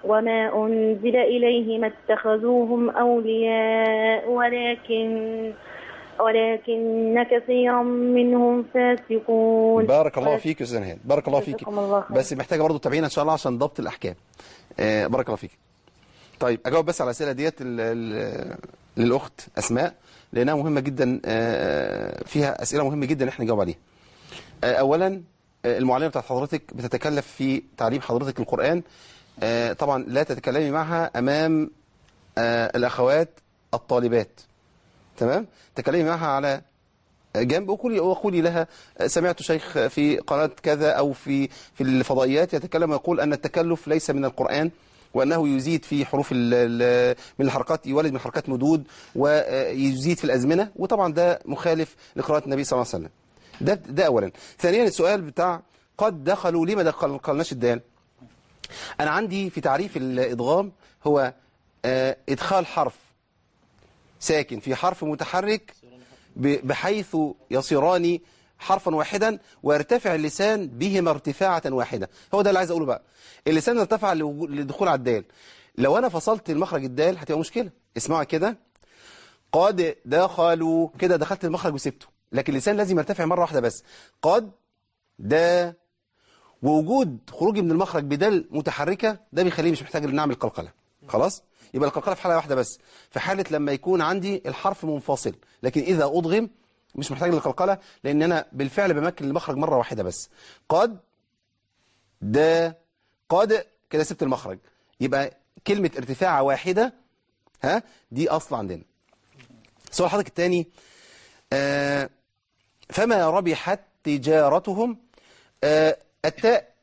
وما أنزل إليهم اتخذوهم أولياء ولكن ولكن كثيرا منهم فاسقون بارك الله فيك يا استاذ نهاد بارك الله فيك جزاكم الله خير. بس محتاجه برضو تتابعينا ان شاء الله عشان ضبط الاحكام آه بارك الله فيك طيب اجاوب بس على الاسئله ديت ال- ال- للاخت اسماء لانها مهمه جدا آه فيها اسئله مهمه جدا احنا نجاوب عليها آه اولا آه المعلمه بتاعت حضرتك بتتكلف في تعليم حضرتك القران آه طبعا لا تتكلمي معها امام آه الاخوات الطالبات تمام تكلمي معها على جنب وقولي وقولي لها سمعت شيخ في قناة كذا أو في في الفضائيات يتكلم ويقول أن التكلف ليس من القرآن وأنه يزيد في حروف ال- ال- من الحركات يولد من حركات مدود ويزيد في الأزمنة وطبعا ده مخالف لقراءة النبي صلى الله عليه وسلم ده ده أولا ثانيا السؤال بتاع قد دخلوا ليه ما دخلناش الدال أنا عندي في تعريف الإدغام هو آه، إدخال حرف ساكن في حرف متحرك ب- بحيث يصيران حرفا واحدا ويرتفع اللسان بهما ارتفاعة واحدة هو ده اللي عايز أقوله بقى اللسان ارتفع لوجو- لدخول على الدال لو أنا فصلت المخرج الدال هتبقى مشكلة اسمعوا كده قد دخلوا كده دخلت المخرج وسبته لكن اللسان لازم يرتفع مرة واحدة بس قد دا ووجود خروجي من المخرج بدال متحركة ده بيخليه مش محتاج ان نعمل قلقلة خلاص يبقى القلقلة في حالة واحدة بس في حالة لما يكون عندي الحرف منفصل لكن إذا أضغم مش محتاج للقلقلة لأن أنا بالفعل بمكن المخرج مرة واحدة بس قد دا قد كده سبت المخرج يبقى كلمة ارتفاع واحدة ها دي أصل عندنا سؤال حضرتك الثاني آه فما ربحت تجارتهم آه التاء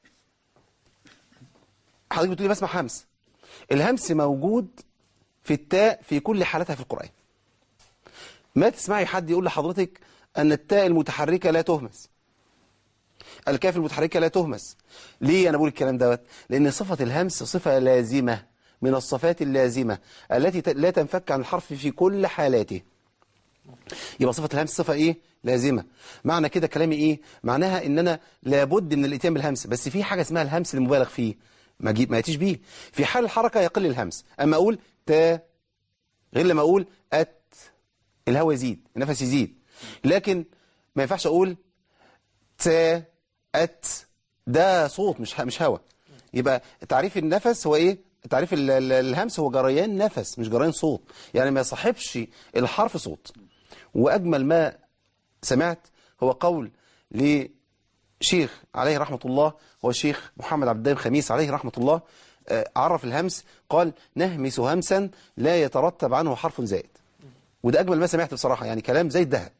حضرتك بتقولي بسمع همس الهمس موجود في التاء في كل حالاتها في القرآن ما تسمعي حد يقول لحضرتك أن التاء المتحركة لا تهمس الكاف المتحركة لا تهمس ليه أنا بقول الكلام دوت لأن صفة الهمس صفة لازمة من الصفات اللازمة التي ت- لا تنفك عن الحرف في كل حالاته يبقى صفة الهمس صفة إيه؟ لازمة معنى كده كلامي إيه؟ معناها إن أنا لابد من الإتيان بالهمس بس في حاجة اسمها الهمس المبالغ فيه ما جي- ما يأتيش بيه في حال الحركة يقل الهمس أما أقول تا غير لما أقول أت الهواء يزيد النفس يزيد لكن ما ينفعش أقول تا أت ده صوت مش ه- مش هوا يبقى تعريف النفس هو إيه؟ تعريف ال- ال- الهمس هو جريان نفس مش جريان صوت يعني ما يصاحبش الحرف صوت وأجمل ما سمعت هو قول لشيخ عليه رحمة الله هو الشيخ محمد عبد الدايم خميس عليه رحمة الله آه، عرف الهمس قال نهمس همسا لا يترتب عنه حرف زائد وده أجمل ما سمعت بصراحة يعني كلام زي الذهب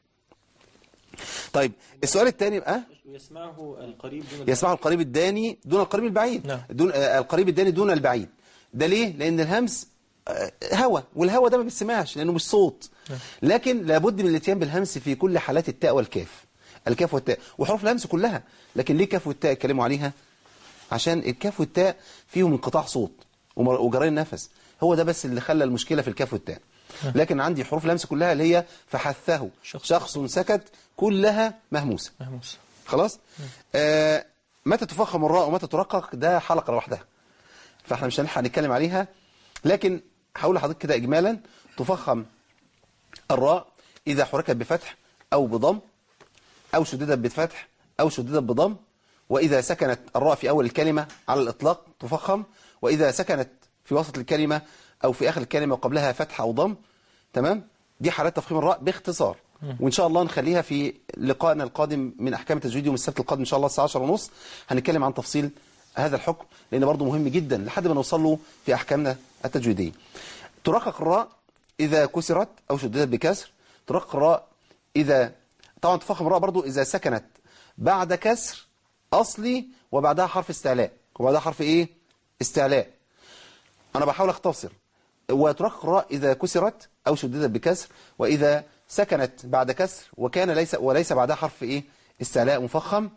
طيب السؤال الثاني أه؟ يسمعه القريب دون يسمعه القريب الداني دون القريب البعيد نعم. دون آه، القريب الداني دون البعيد ده ليه لان الهمس آه، هوا والهوا ده ما بيسمعش لانه مش صوت لكن لابد من الاتيان بالهمس في كل حالات التاء والكاف الكاف والتاء وحروف الهمس كلها لكن ليه كاف والتاء اتكلموا عليها عشان الكاف والتاء فيهم انقطاع صوت ومر- وجرين نفس هو ده بس اللي خلى المشكله في الكاف والتاء لكن عندي حروف الهمس كلها اللي هي فحثه شخص سكت كلها مهموسه مهموس خلاص آه متى تفخم الراء ومتى ترقق ده حلقة لوحدها فاحنا مش هنلحق نتكلم عليها لكن هقول لحضرتك كده إجمالا تفخم الراء إذا حركت بفتح أو بضم أو شددت بفتح أو شددت بضم وإذا سكنت الراء في أول الكلمة على الإطلاق تفخم وإذا سكنت في وسط الكلمة أو في آخر الكلمة وقبلها فتح أو ضم تمام دي حالات تفخيم الراء باختصار وإن شاء الله نخليها في لقائنا القادم من أحكام التجويد يوم السبت القادم إن شاء الله الساعة 10 ونص هنتكلم عن تفصيل هذا الحكم لأن برضه مهم جدا لحد ما نوصل له في أحكامنا التجويدية ترقق الراء إذا كسرت أو شددت بكسر ترقق الراء إذا طبعا تفخم الراء برضه إذا سكنت بعد كسر أصلي وبعدها حرف استعلاء وبعدها حرف إيه استعلاء أنا بحاول أختصر وترقق الراء إذا كسرت أو شددت بكسر وإذا سكنت بعد كسر وكان ليس وليس بعدها حرف إيه استعلاء مفخم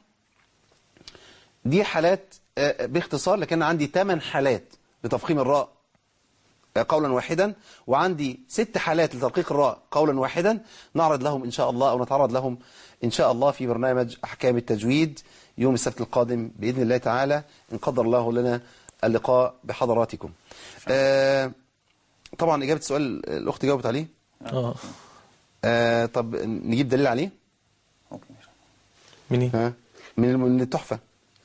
دي حالات آه، باختصار لكن أنا عندي 8 حالات لتفخيم الراء آه، قولا واحدا وعندي ست حالات لترقيق الراء قولا واحدا نعرض لهم إن شاء الله أو نتعرض لهم إن شاء الله في برنامج أحكام التجويد يوم السبت القادم بإذن الله تعالى إن قدر الله لنا اللقاء بحضراتكم آه طبعا إجابة السؤال الأخت جاوبت عليه اه آه طب نجيب دليل عليه منين ها من من التحفة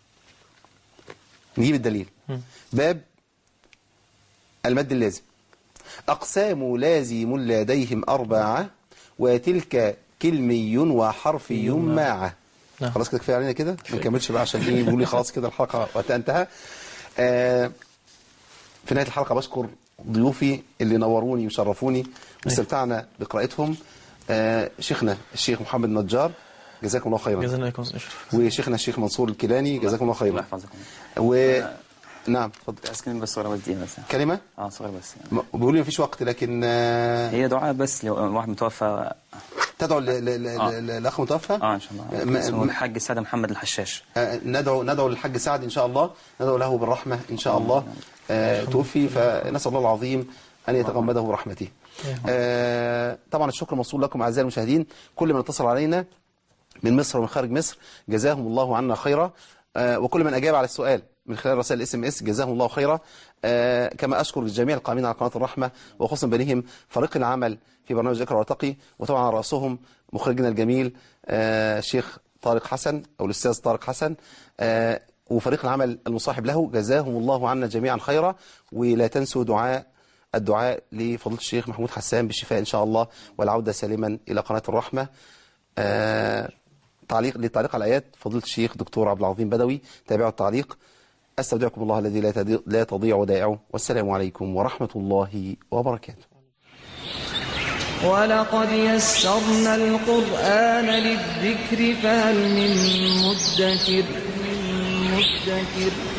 نجيب الدليل مم. باب المد اللازم أقسام لازم لديهم أربعة وتلك كلمي وحرفي معه نعم. خلاص كده كفايه علينا كده ما نكملش بقى عشان ايه بيقول لي خلاص كده الحلقه وقتها انتهى آه في نهايه الحلقه بشكر ضيوفي اللي نوروني وشرفوني واستمتعنا بقراءتهم آه شيخنا الشيخ محمد النجار جزاكم الله خيرا جزانا الله اشرف وشيخنا الشيخ منصور الكيلاني جزاكم الله خيرا الله يحفظكم و نعم اتفضل بس كلمة بس صغيرة بس دقيقة بس كلمه اه صغيرة بس يعني. م- بيقولوا لي مفيش وقت لكن آه هي دعاء بس لو واحد متوفى تدعو ل- ل- ل- آه. ل- للاخ متوفى اه ان شاء ما- الله اسمه ما- الحاج سادة محمد الحشاش آه، ندعو ندعو للحاج سعد ان شاء الله ندعو له بالرحمه ان شاء الله آه، توفي فنسال الله العظيم ان يتغمده برحمته. آه، طبعا الشكر موصول لكم اعزائي المشاهدين كل من اتصل علينا من مصر ومن خارج مصر جزاهم الله عنا خيرا آه، وكل من اجاب على السؤال من خلال رسائل الاس ام اس جزاهم الله خيرا آه، كما اشكر جميع القائمين على قناه الرحمه وخصوصا بينهم فريق العمل في برنامج اقرا وارتقي وطبعا على راسهم مخرجنا الجميل آه، الشيخ طارق حسن او الاستاذ طارق حسن آه، وفريق العمل المصاحب له جزاهم الله عنا جميعا خيرا ولا تنسوا دعاء الدعاء لفضيله الشيخ محمود حسان بالشفاء ان شاء الله والعوده سالما الى قناه الرحمه آه، تعليق للتعليق على الايات فضيله الشيخ دكتور عبد العظيم بدوي تابعوا التعليق استودعكم الله الذي لا تضيع- لا تضيع ودائعه والسلام عليكم ورحمه الله وبركاته ولقد يسرنا القرآن للذكر فهل من مدكر من مدكر